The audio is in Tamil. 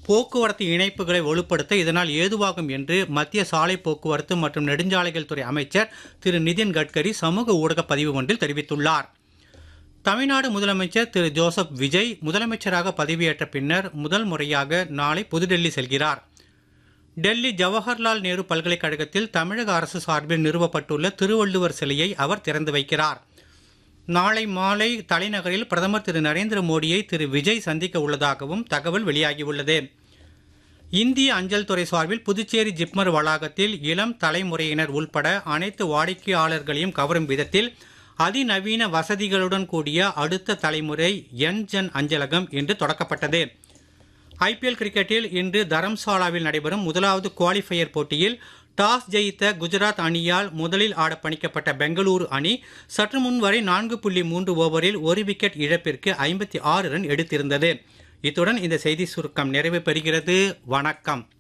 போக்குவரத்து இணைப்புகளை வலுப்படுத்த இதனால் ஏதுவாகும் என்று மத்திய சாலை போக்குவரத்து மற்றும் நெடுஞ்சாலைகள் துறை அமைச்சர் திரு நிதின் கட்கரி சமூக ஊடக பதிவு ஒன்றில் தெரிவித்துள்ளார் தமிழ்நாடு முதலமைச்சர் திரு ஜோசப் விஜய் முதலமைச்சராக பதவியேற்ற பின்னர் முதல் முறையாக நாளை புதுடெல்லி செல்கிறார் டெல்லி ஜவஹர்லால் நேரு பல்கலைக்கழகத்தில் தமிழக அரசு சார்பில் நிறுவப்பட்டுள்ள திருவள்ளுவர் சிலையை அவர் திறந்து வைக்கிறார் நாளை மாலை தலைநகரில் பிரதமர் திரு நரேந்திர மோடியை திரு விஜய் சந்திக்க உள்ளதாகவும் தகவல் வெளியாகியுள்ளது இந்திய அஞ்சல் துறை சார்பில் புதுச்சேரி ஜிப்மர் வளாகத்தில் இளம் தலைமுறையினர் உள்பட அனைத்து வாடிக்கையாளர்களையும் கவரும் விதத்தில் அதிநவீன வசதிகளுடன் கூடிய அடுத்த தலைமுறை என்ஜன் அஞ்சலகம் இன்று தொடக்கப்பட்டது ஐபிஎல் கிரிக்கெட்டில் இன்று தரம்சாலாவில் நடைபெறும் முதலாவது குவாலிஃபயர் போட்டியில் டாஸ் ஜெயித்த குஜராத் அணியால் முதலில் ஆட பணிக்கப்பட்ட பெங்களூரு அணி சற்று முன் வரை நான்கு புள்ளி மூன்று ஓவரில் ஒரு விக்கெட் இழப்பிற்கு ஐம்பத்தி ஆறு ரன் எடுத்திருந்தது இத்துடன் இந்த செய்தி சுருக்கம் நிறைவு பெறுகிறது வணக்கம்